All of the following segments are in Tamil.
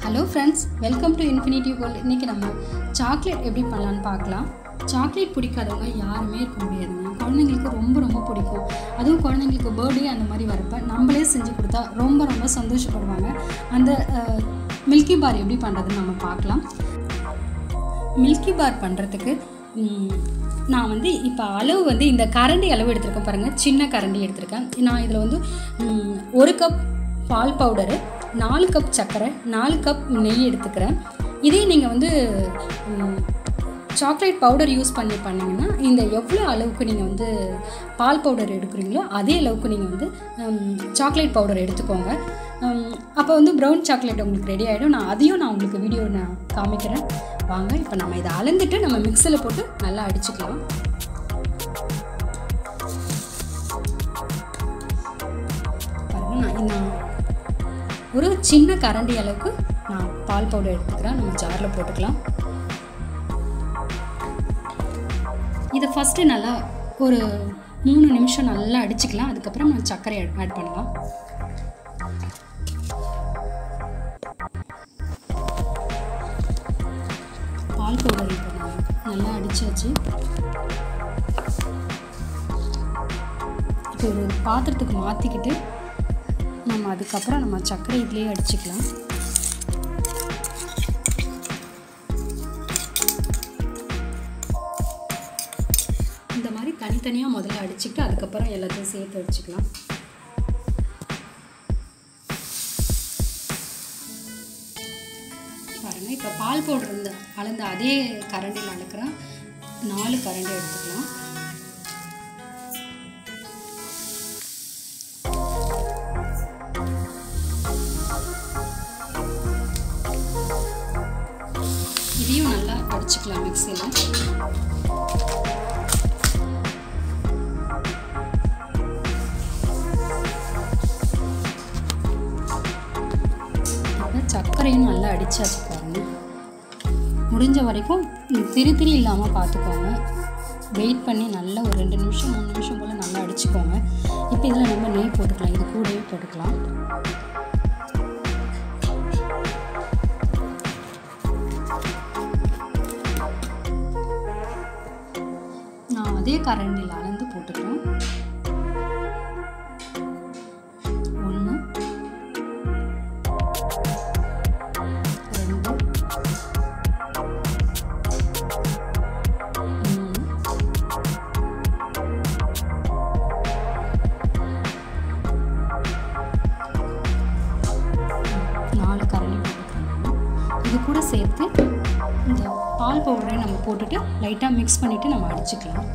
hello friends welcome to infinity world இன்றைக்கி நம்ம சாக்லேட் எப்படி பண்ணலான்னு பார்க்கலாம் சாக்லேட் பிடிக்காதவங்க யாருமே இருக்க முடியாதுங்க குழந்தைங்களுக்கு ரொம்ப ரொம்ப பிடிக்கும் அதுவும் குழந்தைங்களுக்கு பர்த்டே அந்த மாதிரி வரப்ப நம்மளே செஞ்சு கொடுத்தா ரொம்ப ரொம்ப சந்தோஷப்படுவாங்க அந்த மில்கி பார் எப்படி பண்ணுறதுன்னு நம்ம பார்க்கலாம் மில்கி பார் பண்ணுறதுக்கு நான் வந்து இப்போ அளவு வந்து இந்த கரண்டி அளவு எடுத்திருக்கேன் பாருங்கள் சின்ன கரண்டி எடுத்திருக்கேன் நான் இதில் வந்து ம், ஒரு கப் பால் பவுடரு நாலு கப் சர்க்கரை நாலு கப் நெய் எடுத்துக்கிறேன் இதே நீங்கள் வந்து ம், சாக்லேட் பவுடர் யூஸ் பண்ணி பண்ணிங்கன்னா இந்த எவ்வளோ அளவுக்கு நீங்கள் வந்து பால் பவுடர் எடுக்கிறீங்களோ அதே அளவுக்கு நீங்கள் வந்து ம், சாக்லேட் பவுடர் எடுத்துக்கோங்க ம், அப்போ வந்து ப்ரௌன் சாக்லேட் உங்களுக்கு ரெடி ஆகிடும் நான் அதையும் நான் உங்களுக்கு வீடியோ நான் காமிக்கிறேன் வாங்க இப்போ நம்ம இதை அளந்துட்டு நம்ம மிக்சியில் போட்டு நல்லா அடிச்சுக்கலாம் பாருங்க நான் இந்த ஒரு சின்ன கரண்டி அளவுக்கு நான் பால் பவுடர் எடுத்துக்கிறேன் நம்ம ஜாரில் போட்டுக்கலாம் இதை ஃபஸ்ட்டு நல்லா ஒரு மூணு நிமிஷம் நல்லா அடிச்சுக்கலாம் அதுக்கப்புறம் நம்ம சர்க்கரை ஆட் பண்ணலாம் பால் பவுடர் இப்போ நான் நல்லா அடிச்சாச்சு இப்போ ஒரு பாத்திரத்துக்கு மாற்றிக்கிட்டு நம்ம அதுக்கப்புறம் நம்ம சர்க்கரை இதுலேயே அடிச்சுக்கலாம் இந்த மாதிரி தனித்தனியாக முதல்ல அடிச்சுக்கிட்டு அதுக்கப்புறம் எல்லாத்தையும் சேர்த்து அடிச்சுக்கலாம் பாருங்கள் இப்போ பால் பவுடர் இருந்த அளந்த அதே கரண்டியில் அளக்கிறேன் நாலு கரண்டி எடுத்துக்கலாம் இதையும் நல்லா அடிச்சுக்கலாம் மிக்சியில் இப்போ சர்க்கரையும் நல்லா அடிச்சாச்சு பாருங்க முடிஞ்ச வரைக்கும் திரி திரி இல்லாமல் பார்த்துக்கோங்க வெயிட் பண்ணி நல்லா ஒரு ரெண்டு நிமிஷம் மூணு நிமிஷம் போல் நல்லா அடிச்சுக்கோங்க இப்போ இதில் நம்ம நெய் போட்டுக்கலாம் இது கூடவே போட்டுக்கலாம் நான் அதே கரண்டியில் அளந்து போட்டுக்கிறேன் ஒன்று ரெண்டு மூணு நாலு கரண்டி போட்டுக்கிறேன் இது கூட சேர்த்து இந்த பால் பவுடரை நம்ம போட்டுட்டு லைட்டாக மிக்ஸ் பண்ணிவிட்டு நம்ம அடிச்சுக்கலாம்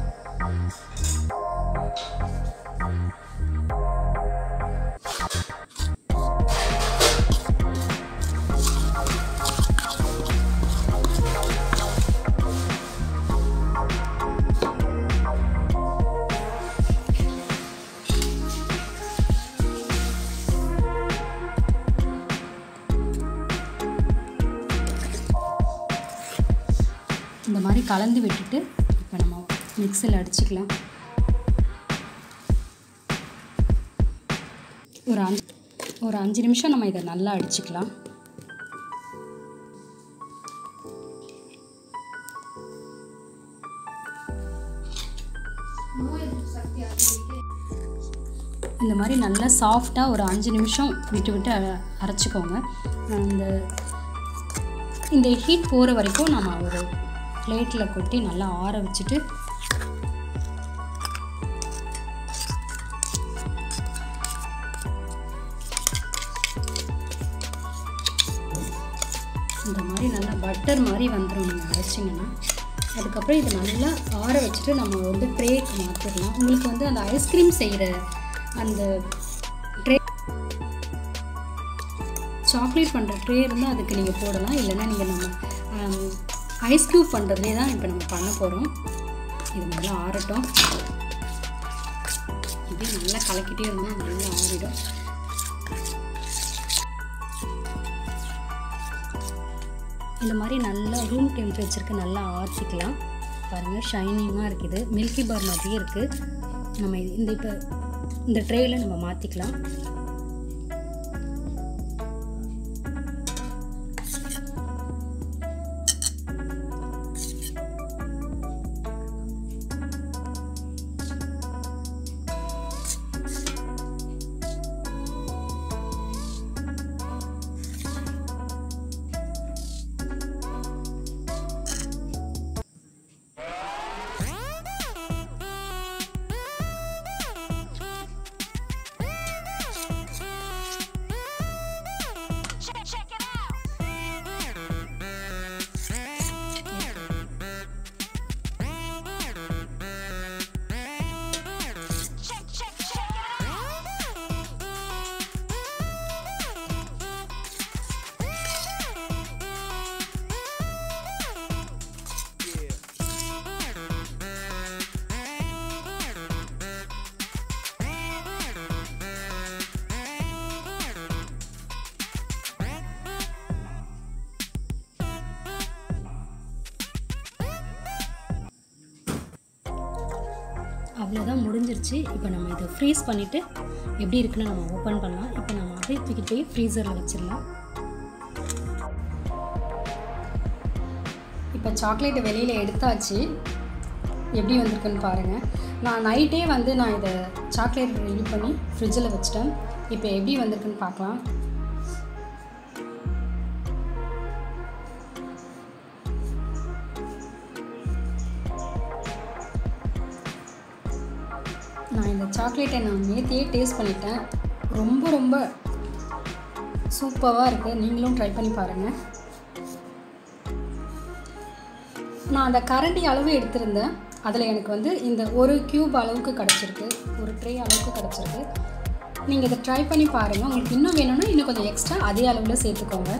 இந்த மாதிரி கலந்து விட்டுட்டு இப்போ நம்ம மிக்சியில் அடிச்சுக்கலாம் ஒரு அஞ்சு ஒரு அஞ்சு நிமிஷம் நம்ம இதை நல்லா அடிச்சுக்கலாம் இந்த மாதிரி நல்லா சாஃப்டாக ஒரு அஞ்சு நிமிஷம் விட்டு விட்டு அ- அரைச்சிக்கோங்க அந்த இந்த ஹீட் போகிற வரைக்கும் நம்ம ஒரு பிளேட்டில் கொட்டி நல்லா ஆற வச்சுட்டு இந்த மாதிரி நல்லா பட்டர் மாதிரி வந்துடும் நீங்கள் அரைச்சிங்கன்னா அதுக்கப்புறம் இது நல்லா ஆற வச்சுட்டு நம்ம வந்து ட்ரேக்கு மாற்றிடலாம் உங்களுக்கு வந்து அந்த ஐஸ்கிரீம் செய்கிற அந்த ட்ரே சாக்லேட் பண்ணுற ட்ரே இருந்தால் அதுக்கு நீங்கள் போடலாம் இல்லைன்னா நீங்கள் நம்ம ஐஸ் க்யூப் பண்ணுறதுலே தான் இப்போ நம்ம பண்ண போகிறோம் இது நல்லா ஆறட்டும் இப்படி நல்லா கலக்கிட்டே இருந்தோம்னா நல்லா ஆறிடும் இந்த மாதிரி நல்லா ரூம் டெம்பரேச்சருக்கு நல்லா ஆற்றிக்கலாம் பாருங்கள் ஷைனிங்காக இருக்குது மில்கி பார் மாதிரியே இருக்குது நம்ம இது- இந்த இப்போ இந்த ட்ரேயில் நம்ம மாற்றிக்கலாம் அவ்வளோதான் முடிஞ்சிருச்சு இப்போ நம்ம இதை ஃப்ரீஸ் பண்ணிவிட்டு எப்படி இருக்குன்னு நம்ம ஓப்பன் பண்ணலாம் இப்போ நம்ம அப்படியே தூக்கிட்டு போய் ஃப்ரீசரில் வச்சிடலாம் இப்போ சாக்லேட்டை வெளியில் எடுத்தாச்சு எப்படி வந்திருக்குன்னு பாருங்கள் நான் நைட்டே வந்து நான் இதை சாக்லேட் ரெடி பண்ணி ஃப்ரிட்ஜில் வச்சிட்டேன் இப்போ எப்படி வந்திருக்குன்னு பார்க்கலாம் நான் இந்த சாக்லேட்டை நான் நேத்தியே டேஸ்ட் பண்ணிட்டேன் ரொம்ப ரொம்ப சூப்பராக இருக்குது நீங்களும் ட்ரை பண்ணி பாருங்கள் நான் அந்த கரண்டி அளவு எடுத்திருந்தேன் அதில் எனக்கு வந்து இந்த ஒரு க்யூப் அளவுக்கு கிடச்சிருக்கு ஒரு ட்ரே அளவுக்கு கிடச்சிருக்கு நீங்கள் இதை ட்ரை பண்ணி பாருங்கள் உங்களுக்கு இன்னும் வேணும்னா இன்னும் கொஞ்சம் எக்ஸ்ட்ரா அதே அளவில் சேர்த்துக்கோங்க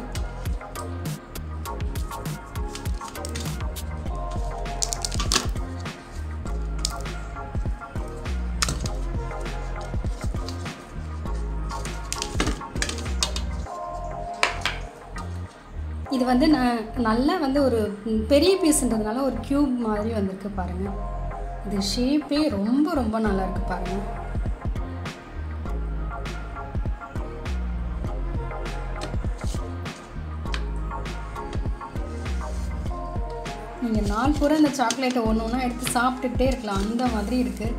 இது வந்து நான் நல்லா வந்து ஒரு ம், பெரிய பீஸ்ன்றதுனால ஒரு க்யூப் மாதிரி வந்திருக்கு பாருங்கள் இது ஷேப்பே ரொம்ப ரொம்ப நல்லா இருக்கு பாருங்கள் நீங்கள் நாள் பூரா இந்த சாக்லேட்டை ஒன்று ஒன்றா எடுத்து சாப்பிட்டுட்டே இருக்கலாம் அந்த மாதிரி இருக்குது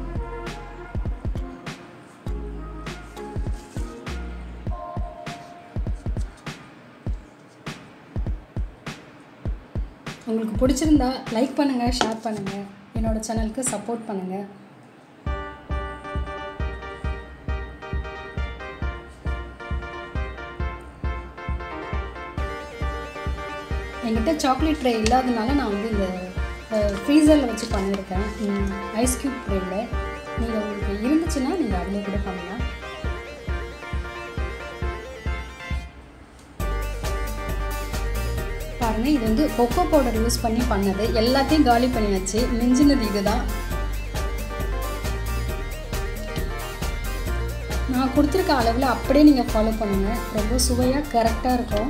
உங்களுக்கு பிடிச்சிருந்தா லைக் பண்ணுங்கள் ஷேர் பண்ணுங்கள் என்னோட சேனலுக்கு சப்போர்ட் பண்ணுங்கள் என்கிட்ட சாக்லேட் ட்ரே இல்லாதனால நான் வந்து இந்த ஃப்ரீசரில் வச்சு பண்ணியிருக்கேன் ஐஸ் க்யூப் ட்ரேயில் நீங்கள் உங்களுக்கு இருந்துச்சுன்னா நீங்கள் அதிலே கூட பண்ணலாம் பாருங்க இது வந்து கொக்கோ பவுடர் யூஸ் பண்ணி பண்ணது எல்லாத்தையும் காலி பண்ணியாச்சு மிஞ்சினது இதுதான் நான் கொடுத்துருக்க அளவில் அப்படியே நீங்கள் ஃபாலோ பண்ணுங்கள் ரொம்ப சுவையாக கரெக்டாக இருக்கும்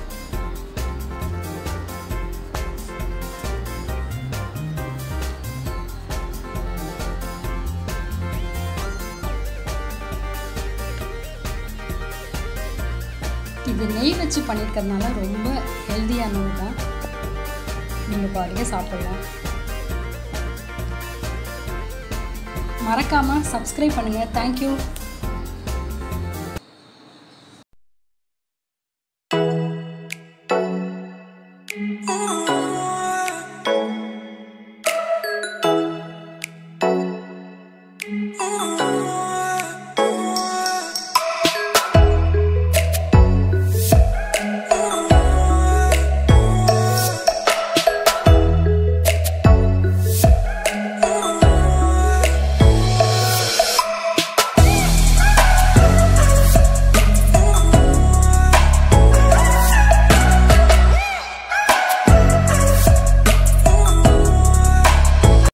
இது நெய் வச்சு பண்ணியிருக்கிறதுனால ரொம்ப ஹெல்த்தியானது தான் நீங்கள் பாருங்க சாப்பிடலாம் மறக்காமல் சப்ஸ்கிரைப் பண்ணுங்கள் தேங்க்யூ Oh